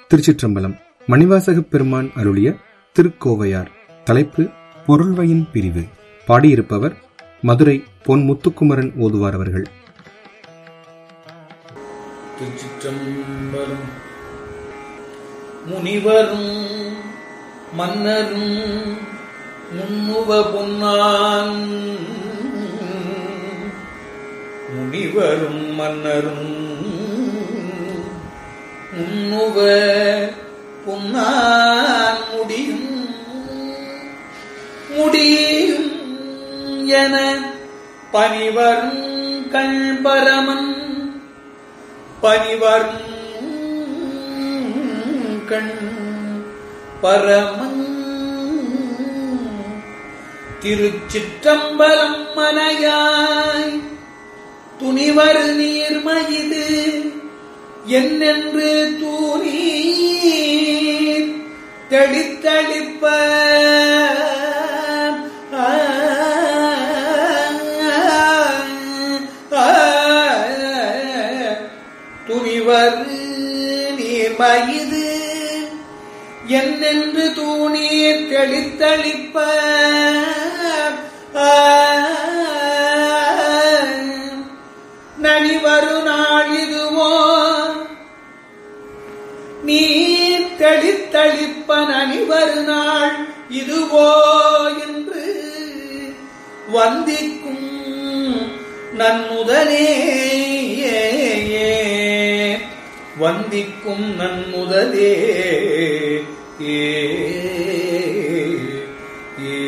திருச்சிற்றம்பலம் மணிவாசகப் பெருமான் அருளிய திருக்கோவையார் தலைப்பு பொருள்வயின் பிரிவு பாடியிருப்பவர் மதுரை பொன் முத்துக்குமரன் ஓதுவார் அவர்கள் திருச்சிற்றம்பலம் முனிவரும் மன்னரும் முன்னுவ பொன்னான் முனிவரும் மன்னரும் முன்னுவ பொன்னான் முடியும் முடியும் என பனிவரும் கண்பரமன் பனிவரும் கண் பரமன் திருச்சிற்றம்பலம் மனையாய் துணிவர் நீர்மயிது என்னென்று தூணீர் தெளித்தளிப்ப துணிவர் நீர்மயிது என்னென்று தூணீர் தெளித்தளிப்ப நனிவரு நாள் இதுவோ நீர் தெளித்தளிப்ப நனிவரு நாள் இதுவோ என்று வந்திக்கும் நன்முதலே வந்திக்கும் நன்முதலே ஏ ஏ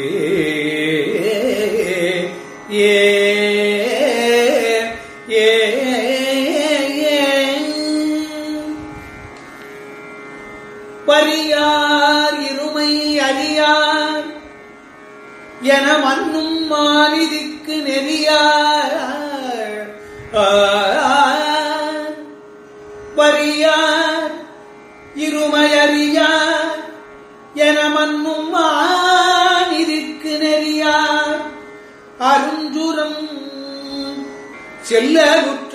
ஏ ஏ பரியார் இருமை அறியார் என மண்ணும் மாநிதிக்கு நெறியார் பரியார் இருமையறியார் என மண்ணும் மாநிதிக்கு நெறியார் அருஞ்சுரம் செல்லகுற்ற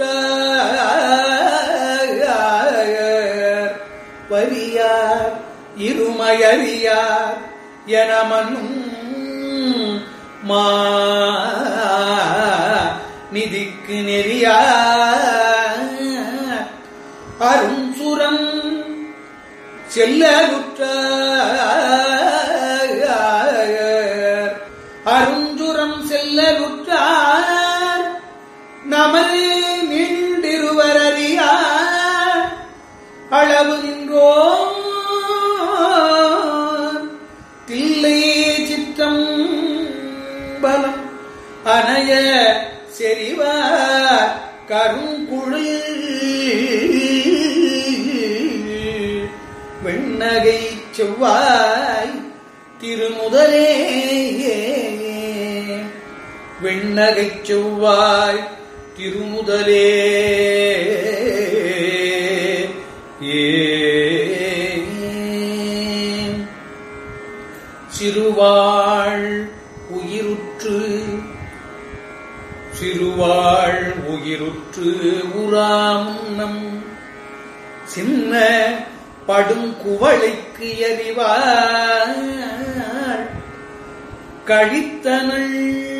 பரியார் இருமையறியார் என மண்ணும் மா நிதிக்கு நெறியார் அருஞ்சுரம் செல்லகுற்ற அருஞ்சுரம் செல்லகுற்றார் நமது நின்றிருவரறியார் அளவு நின்றோ தில்லை சித்தம் பலம் அணைய செறிவார் கருங்குழில் வெண்ணகை செவ்வாய் திருமுதலே வெண்ணகை செவ்வாய் திருமுதலே ஏ சிறுவாள் உயிருற்று சிறுவாள் உயிருற்று உராமுன்னம் சின்ன படும் குவளைக்கு எறிவாள் கழித்தனள்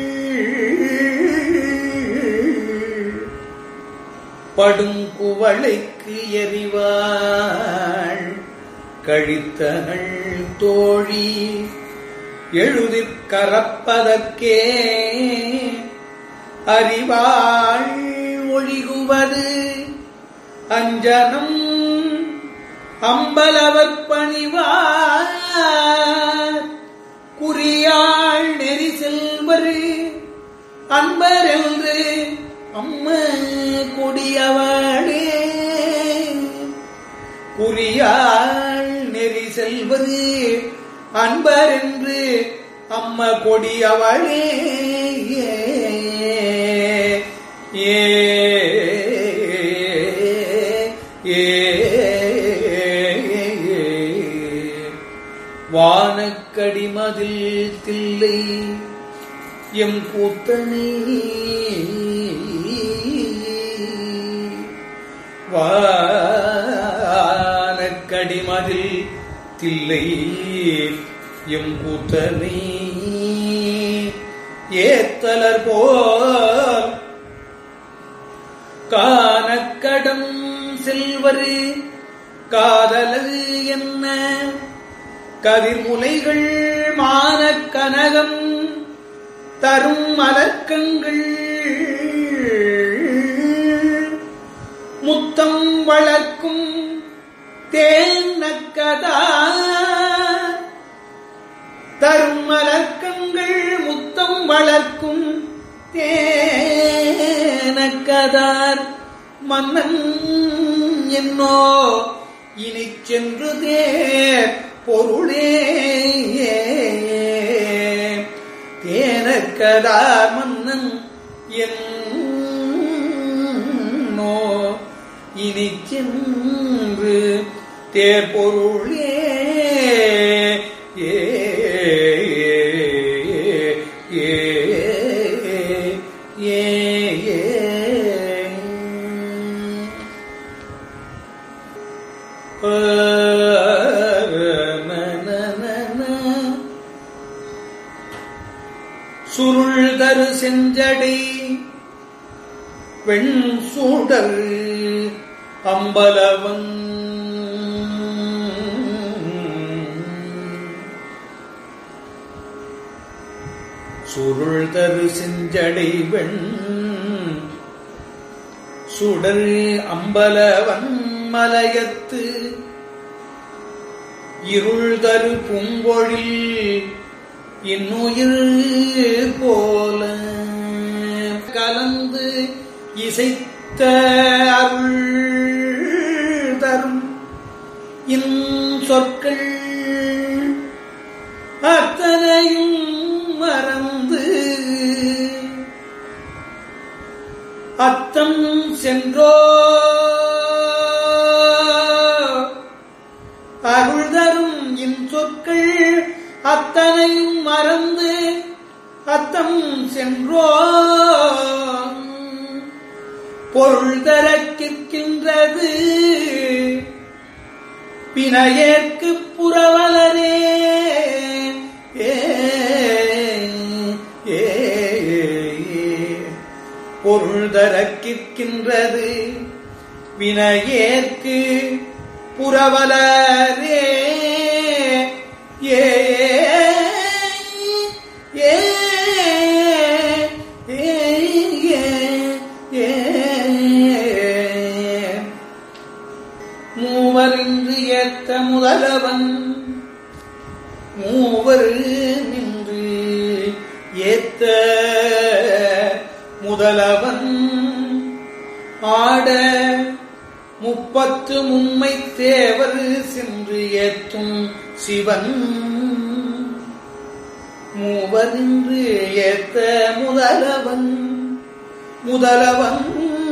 படும் குவளைக்கு எறிவாள் கழித்தனள் தோழி எழுதிற் கரப்பதற்கே அறிவாள் ஒழிகுவது அஞ்சனம் அம்பலவர் பணிவார் குறியாள் நெறி செல்வர் அன்பர் என்று அம்ம கொடியவளே குறியாள் நெறி செல்வது அன்பர் என்று அம்ம கொடியவளே ஏ ஏ வானக்கடிமதில் தில்லை எம் கூத்தனே வானக்கடி செஞ்சடைமதில் தில்லை எம் கூத்தனை ஏத்தலர் போல் காணக்கடம் செல்வரு காதலது என்ன கதிர்முலைகள் மானக் கனகம் தரும் மலர்க்கங்கள் முத்தம் வளர்க்கும் தேனக்கதா தரும் மலர்க்கங்கள் முத்தம் வளர்க்கும் தேனக்கதார் மன்னன் என்னோ இனி சென்று தேர் பொருளே தேனக்கதார் மன்னன் என்னோ இனி சென்று தேர் பொருளே ஏ ஏ ஏ ஏ சுருள் தரு செஞ்சடை வெண் சூடர் அம்பலவன் சுருள் தரு செஞ்சடை வெண் சுடர் அம்பலவன் மலையத்து இருள் தரு பூங்கொழில் இன்னுயிர் போல கலந்து இசைத்த அருள் தரும் இன் சொற்கள் அத்தனையும் மறந்து அத்தம் சென்றோ அருள் தரும் இன் சொற்கள் அத்தனையும் மறந்து அத்தம் சென்றோ பொருள் தரக்கிற்கின்றது பிணையேற்கு புறவலரே ஏ ஏ பொருள் தரக்கிற்கின்றது வினையேற்கு புறவலரே ஏ ஏ ஏ ஏ மூவரின்று ஏத்த முதலவன் மூவர் நின்று ஏத்த முதலவன் ஆட முப்பத்து மும்மை தேவர் சென்று ஏத்தும் சிவன் மூவரின்று ஏத்த முதலவன் முதலவன்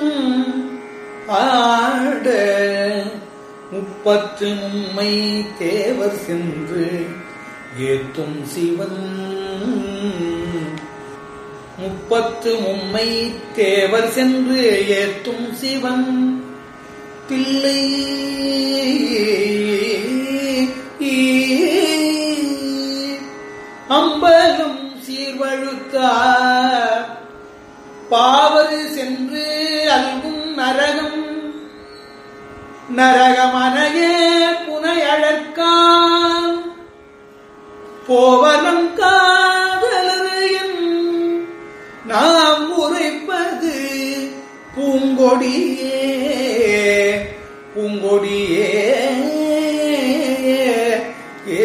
ஆட முப்பத்து மும்மை தேவர் சென்று ஏத்தும் சிவன் முப்பத்து மும்மை தேவர் சென்று ஏத்தும் சிவன் தில்லை அம்பலம் சீர்வழுத்தார் பாவர் சென்று அல்கும் நரகம் நரகமனையே புனையழற்காம் போவனம் காதலரையும் நாம் உரைப்பது பூங்கொடியே பூங்கொடியே ஏ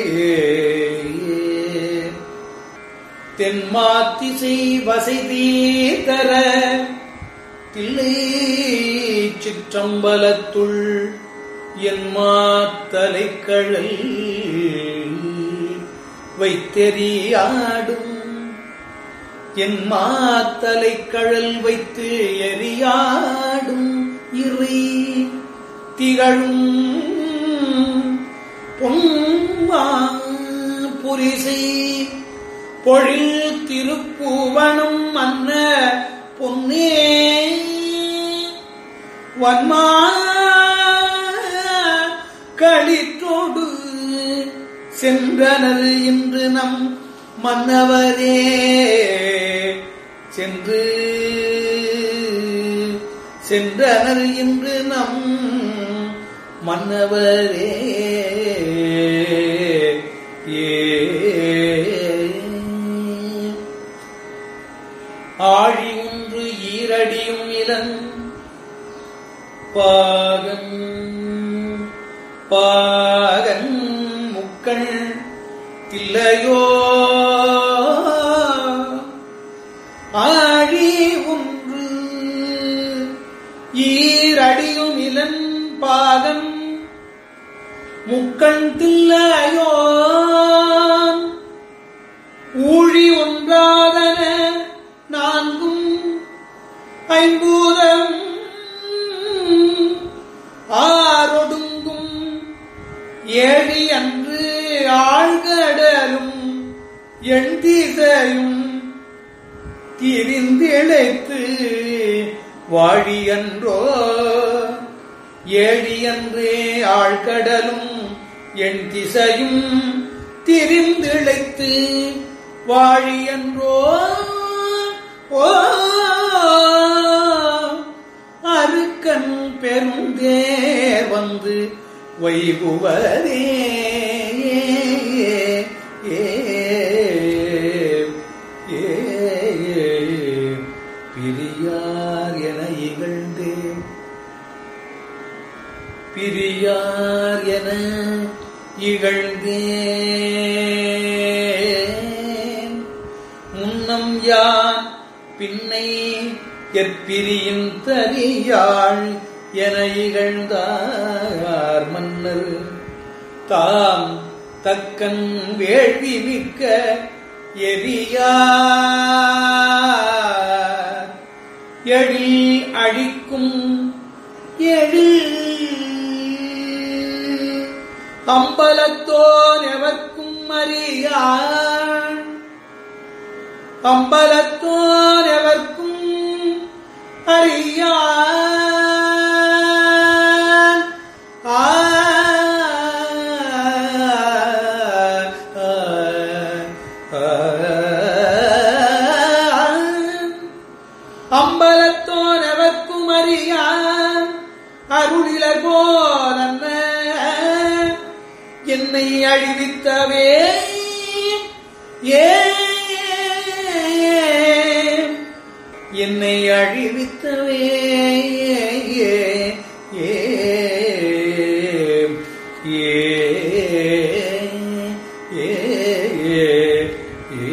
தென்மாத்திசை வசதி தர தில்லை சிற்றம்பலத்துள் என் மாத்தலைக்கழல் வைத்தெறியாடும் என் மாத்தலைக்கழல் வைத்து எரியாடும் இறை திகழும் பொன்மா புரிசை பொழில் திருப்புவனம் அன்ன பொன்னே வன்மா களிற்றோடு சென்றனர் இன்று நம் மன்னவரே சென்று சென்றனர் இன்று நம் மன்னவரே ஏ ஆழி ஒன்று ஈரடியும் இளன் பாகன் பாகன் முக்கள் தில்லையோ ஆழி ஒன்று ஈரடியும் இளன் பாகன் முக்கண் தில்லையோ ஊழி ஒன்றாதன நான்கும் ஐம்பூதம் ஆறொடுங்கும் ஏழி அன்று ஆழ்கடலும் எண் திசையும் திரிந்திழைத்து வாழியன்றோ ஏழியன்றே ஆழ்கடலும் என் திசையும் திரிந்திழைத்து வாழியன்றோ ஓ அருக்கன் பெருந்தேர் வந்து வைகுவரே ஏ ஏ பிரியார் என இகழ்ந்தே பிரியார் என இகழ்ந்தேன் முன்னம் யான் பின்னை எற்பிரியின் தரியாள் என இகழ்ந்தார் மன்னர் தாம் தக்கன் வேள்வி மிக்க எரியார் எழில் அழிக்கும் எழில் அம்பலத்தோன் எவர்க்கும் அறியான் அம்பலத்தோன் எவர்க்கும் அறியான் ஆ, ஆ, ஆ, ஆ. அம்பலத்தோன் எவர்க்கும் அறியான் அருளிலர் போலன்ன என்னை அழிவித்தவே ஏ என்னை அழிவித்தவே ஏ ஏ ஏ ஏ ஏ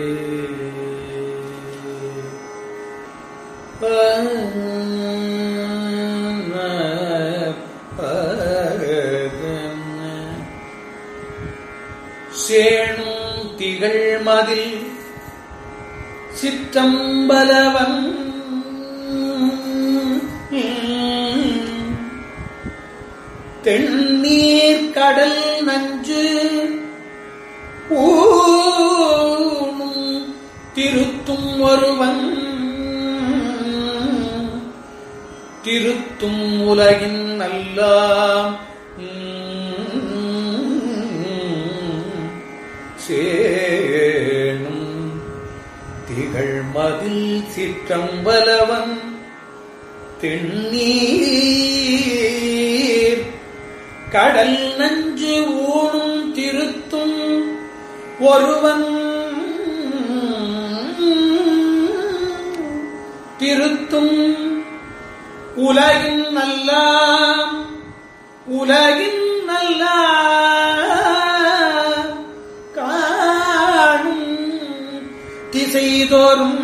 சேணும் திகழ் மதில் சிற்றம்பலவன் தென்னீர் கடல் நஞ்சு ஊனும் திருத்தும் ஒருவன் திருத்தும் உலகின் நல்லாம் சேணும் திகழ் மதில் சிற்றம்பலவன் தென்னீர் கடல் நஞ்சு ஊனும் திருத்தும் ஒருவன் திருத்தும் உலகின் நல்லாம் உலகின் நல்ல காணும் திசைதோறும்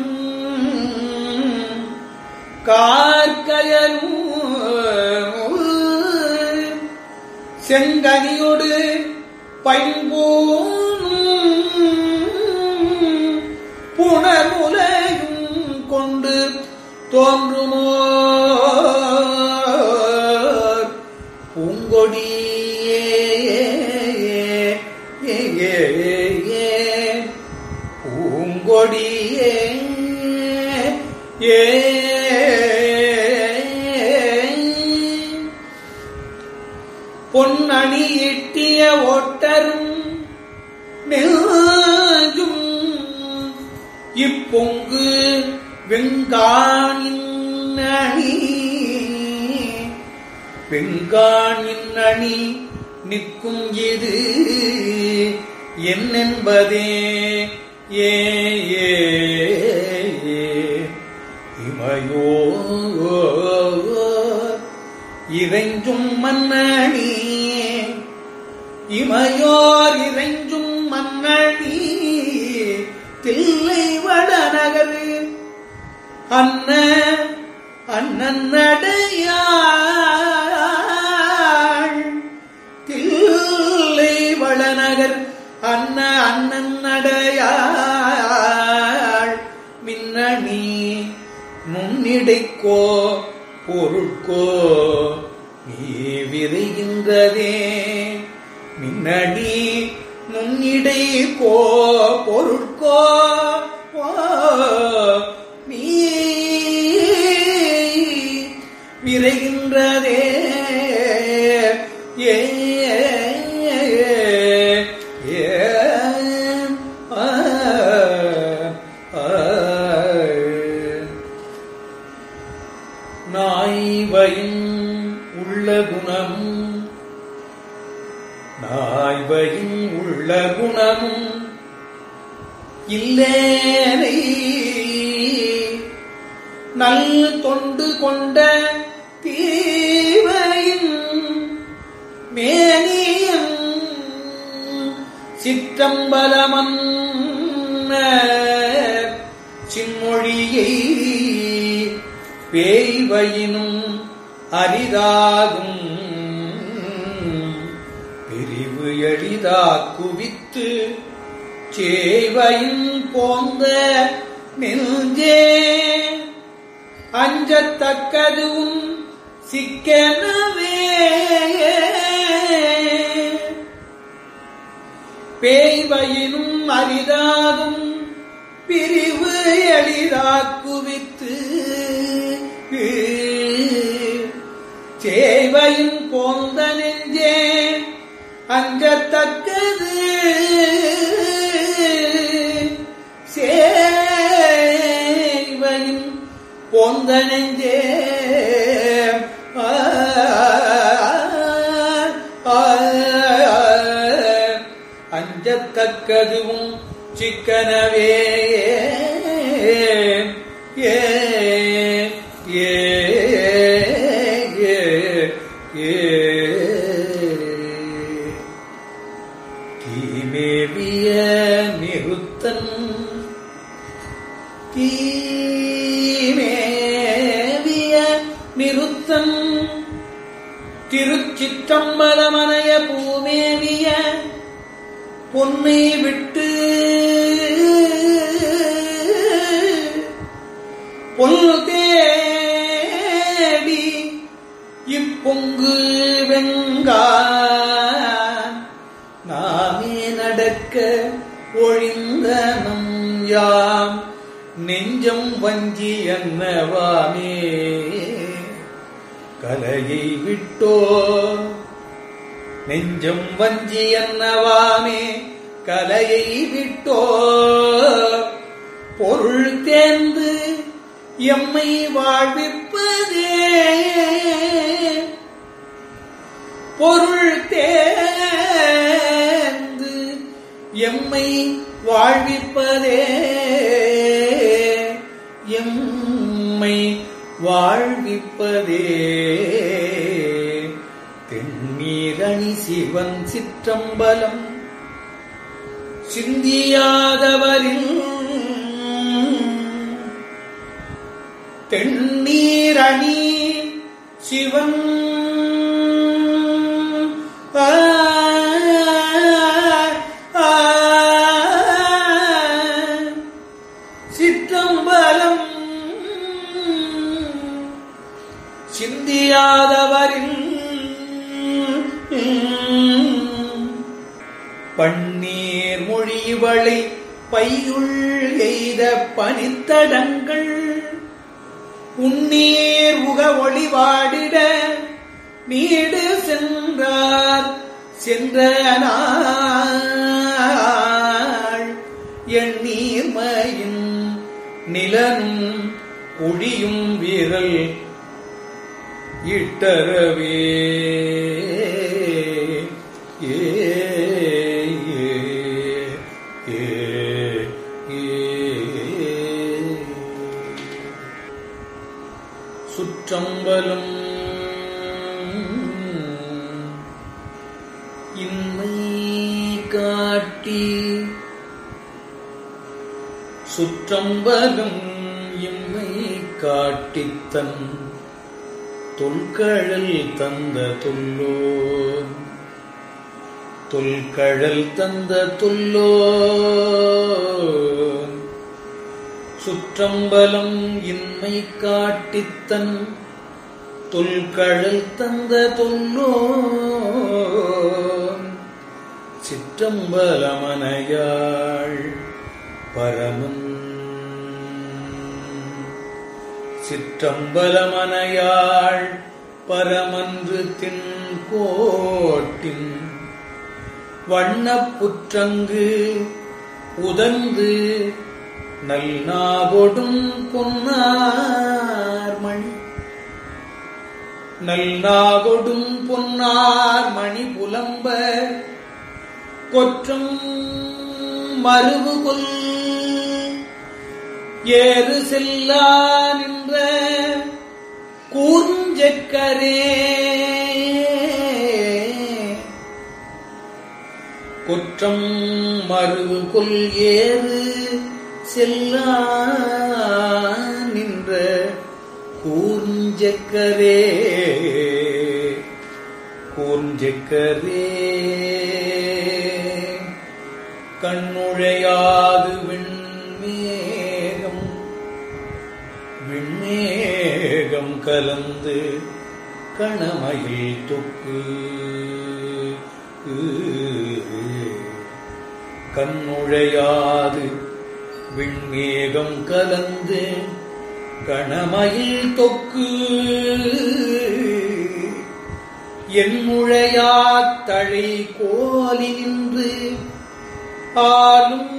கார்கயலும் செங்கனியோடு பைம்பூனும் புனர்முலையும் கொண்டு தோன்றுமோ பூங்கொடியே ஏ, ஏ, ஏ, பூங்கொடியே ஏ பொன் அணியிட்டிய ஓட்டரும் நெஞ்சும் இப்பொங்கு வெங்கானின் அணி வெங்கானின் அணி நிற்கும் இது என்னென்பதே ஏ ஏ ஏ. இமையோ இறைஞ்சும் மன்னனி இமையோர் இறைஞ்சும் மன்னனி தில்லை வடநகர் அன்ன அண்ணன் நடையாள் தில்லை வளநகர் அன்ன அண்ணன் நடையாள் மின்னணி நுண்ணிடைக்கோ பொருட்கோ நீ விரைகின்றதே மின்னடி நுண்ணிடை கோ பொருட்கோ ஓ, நீ விரைகின்றதே ஏ ஏ ஆ, ஆ. நாய்வையும் உள்ள குணம் நாய்வையும் உள்ள குணமும் இல்லேனை நல் தொண்டு கொண்ட தீவையின் மேனியன் சிற்றம்பலமன் சின்மொழியை பேய்வையினும் அரிதாகும் பிரிவு எளிதா குவித்து சேவையின் போந்த நெஞ்சே அஞ்சத்தக்கதுவும் சிக்கனவே பேய்வையினும் அரிதாகும் பிரிவு எளிதாக்குவித்து சேவையும் போந்த நெஞ்சே அஞ்சத்தக்கது சேவையும் போந்த நெஞ்சே ஆ, ஆ, ஆ, அஞ்சத்தக்கதுவும் சிக்கனவே ஏ ஏ ஏ ஏ தீமேவிய நிறுத்தன் தீமேவிய நிறுத்தன் திருச்சிற்றம்பலமனைய பூமேவிய பொன்னை விட்டு பொல் தேடி இப்பொங்கு வெங்கான் நாமே நடக்க ஒழிந்த நம் யாம் நெஞ்சம் வஞ்சி என்னவாமே கலையை விட்டோ நெஞ்சம் வஞ்சி என்னவாமே கலையை விட்டோ பொருள் தேர்ந்து எம்மை வாழ்விப்பதே பொருள் தேர்ந்து எம்மை வாழ்விப்பதே எம்மை வாழ்விப்பதே தென்னீரணி சிவன் சிற்றம்பலம் சிந்தியாதவரில் தென்னீரணி சிவன் ஆ, ஆ, சிற்றம்பலம் சிந்தியாதவரின் பன்னீர் மொழிவளை பையுள் எய்த பனித்தடங்கள் உன்னீர் உக ஒளிவாடிட நீடு சென்றார் சென்ற நாள் எண்ணீர்மையின் நிலனும் ஒழியும் வீரல் இட்டரவே ஏ ஏ, ஏ, ஏ. சுற்றம்பலம் இன்மை காட்டி சுற்றம்பலம் இம்மை காட்டித்தன் தொல்கழல் தந்த தொல்லோன் தொல்கழல் தந்த தொல்லோன் சுற்றம்பலம் இன்மை காட்டித்தன் தொல்கழல் தந்த தொல்லோன் சிற்றம்பலமனையாள் பரமன் சிற்றம்பலமனையாள் பரமன்று தின்கோட்டின் வண்ணப் புற்றங்கு உதந்து நல்நாகொடும் பொன்னார் மணி நல்நாகொடும் பொன்னார் மணி புலம்ப கொற்றும் மருவுகொல் ஏறு செல்லா நின்ற கூஞ்சக்கரே குற்றம் மருவு கொல் ஏறு செல்லா நின்ற கூஞ்சக்கரே கூஞ்சக்கரே கண்ணுழையாது விண்மேகம் விண்மேகம் கலந்து கணமயில் தொக்கு கண்ணுழையாது விண்மேகம் கலந்து கணமயில் தொக்கு என் முழையாத்தழை கோலி நின்று ஆளும்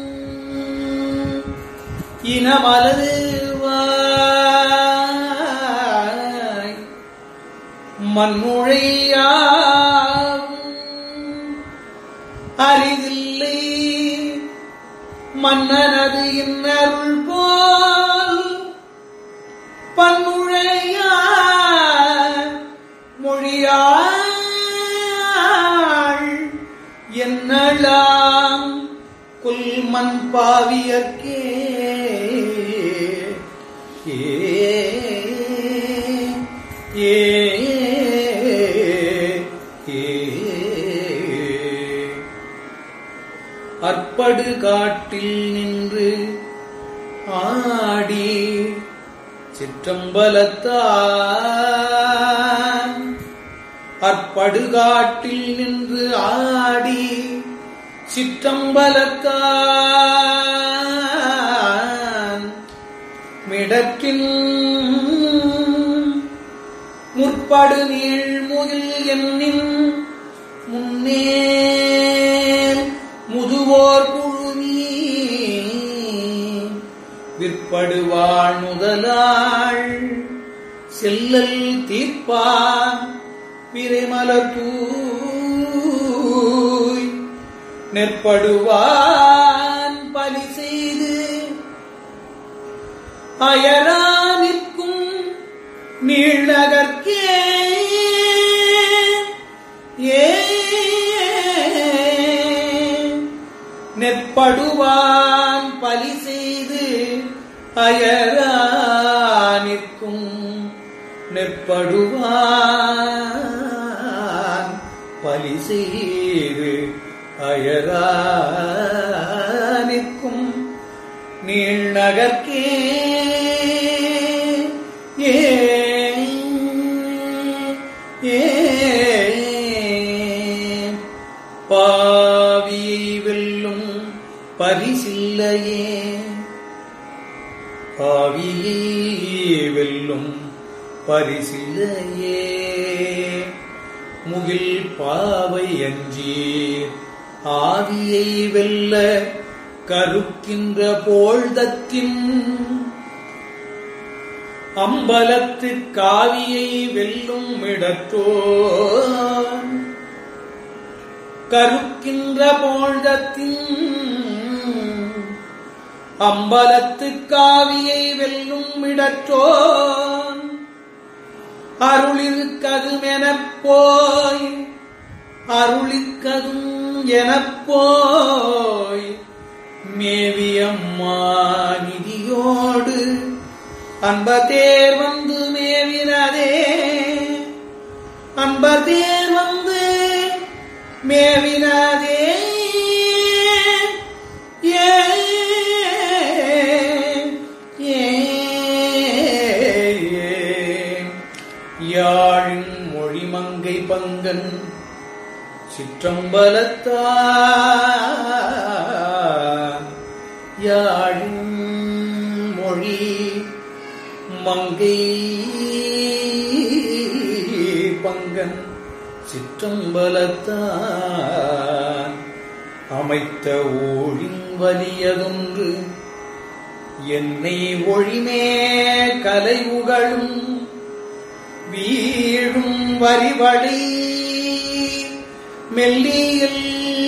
இனமலருவாய் மண்ணுழையாவும் அரிதில்லை மன்னனது இன்னருள் போல் பன்முழையா மொழியாள் என்னளாம் குல்மன் பாவியர்க்கே ஏ ஏ ஏ அற்படு காட்டில் நின்று ஆடி சிற்றம்பலத்தான் அற்படுகாட்டில் நின்று ஆடி சிற்றம்பலத்தான் மிடக்கின் முற்படு நீழ்முகில் என்னின் முன்னே முதுவோர் குழுமி விற்படுவாள் முதலாள் செல்லல் தீர்ப்பான் விரைமலர் தூய் நெற்படுவான் பலி செய்து அயரா நிற்கும் நீழ்நகர்க்கே ஏ நெற்படுவான் பலி செய்து அயரா நிற்கும் நெற்படுவான் பலி செய்து அயரா நிற்கும் நீழ்நகர்க்கே ஏ ஏ பாவியை வெல்லும் பரிசில்லையே பாவியை வெல்லும் பரிசில்லையே முகில் பாவை அஞ்சீர் ஆவியை வெல்ல கருக்கின்ற போழ்தத்தின் அம்பலத்து காவியை வெல்லும் இடத்தோன் கருக்கின்ற போழ்தத்தின் அம்பலத்து காவியை வெல்லும் இடத்தோன் அருளிருக்கதுமெனப் போய் அருளிக்கதும் எனப் போய் மேவியம்மா நிதியோடு அன்பதேர் வந்து மேவினதே அன்பதேர் வந்து மேவினதே ஏ ஏ யாழின் மொழிமங்கை பங்கன் சிற்றம்பலத்தான் யாழின் மொழி மங்கை பங்கன் சிற்றம்பலத்தான் அமைத்த ஊழின் வலியதொன்று என்னை ஒழிமே கலை உகழும் வீழும் வரிவழி மெல்லியில்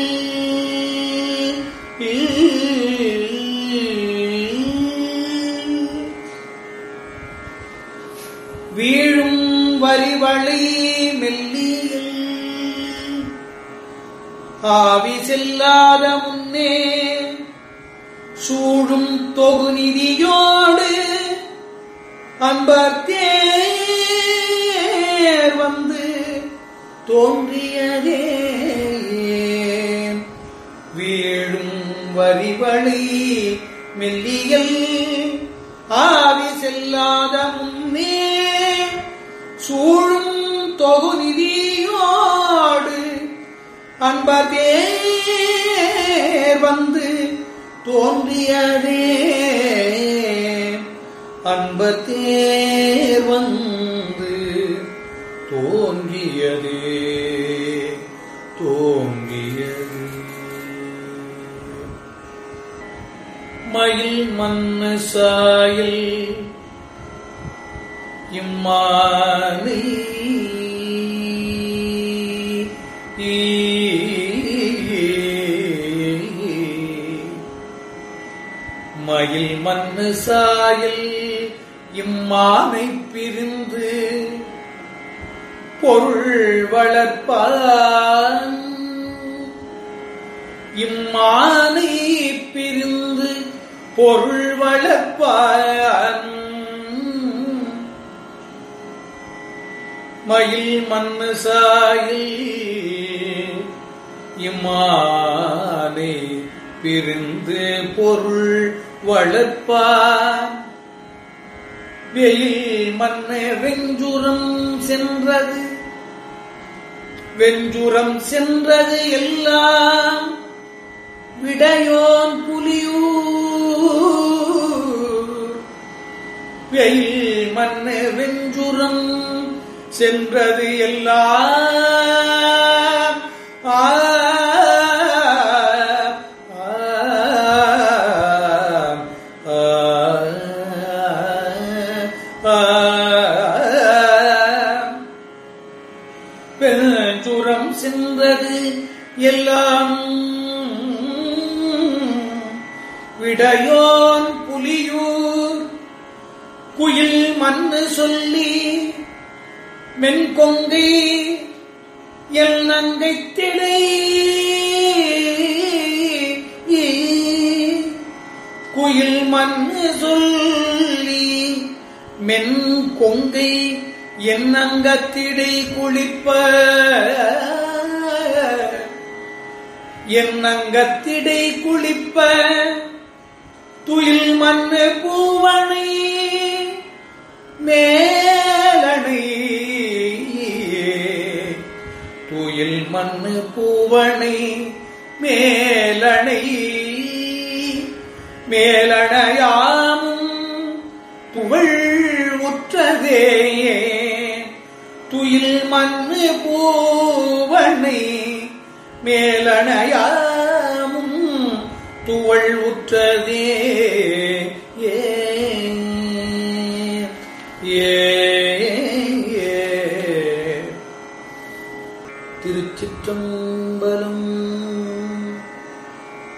வீழும் வரிவழி மெல்லியில் ஆவி செல்லாத முன்னே சூழும் தொகு நிதியோடு அன்பர் தேர் வந்து தோன்றியதே வீழும் வரிவழி மெல்லியல் ஆவி செல்லாத முன்னே சூழும் தொகு நிதியோடு அன்பதேர் வந்து தோன்றியதே அன்பத்தேர் வந்து தோன்றியதே தோன்றியதே மயில் மண்ணு சாயல் இம்மானை மயில் மண்ணு சாயல் இம்மானை பிரிந்து பொருள் வளர்ப்பான் இம்மானை பிரிந்து பொருள் வளர்ப்பான் மயில் மண்ணு சாயில் இம்மானை பிரிந்து பொருள் வளர்ப்பான் வெயில் மண்ணு வெஞ்சுரம் சென்றது வெஞ்சுரம் சென்றது எல்லாம் விடையோன் புலியூர் வெயில் மண்ணு வெஞ்சுரம் சென்றது எல்லாம் ஆ ஆ, ஆ, ஆ, பெருஞ்சுரம் சென்றது எல்லாம் விடையோன் புலியூர் குயில் மண்ணு சொல்லி மென்கொங்கை எல் நங்கை திடை குயில் மண்ணு சொல்லி மென் கொங்கை என் அங்கத்திடை குளிப்ப என் அங்கத்திடை குளிப்ப துயில் மண்ணு பூவனை மேலணை துயில் மண்ணு பூவனை மேலணை மேலணையாமும் புகழ் உற்றதே துயில் மண்ணு பூ மேலணையாமும் துவள் உற்றதே ஏ ஏ ஏ. திருச்சிற்றம்பலம்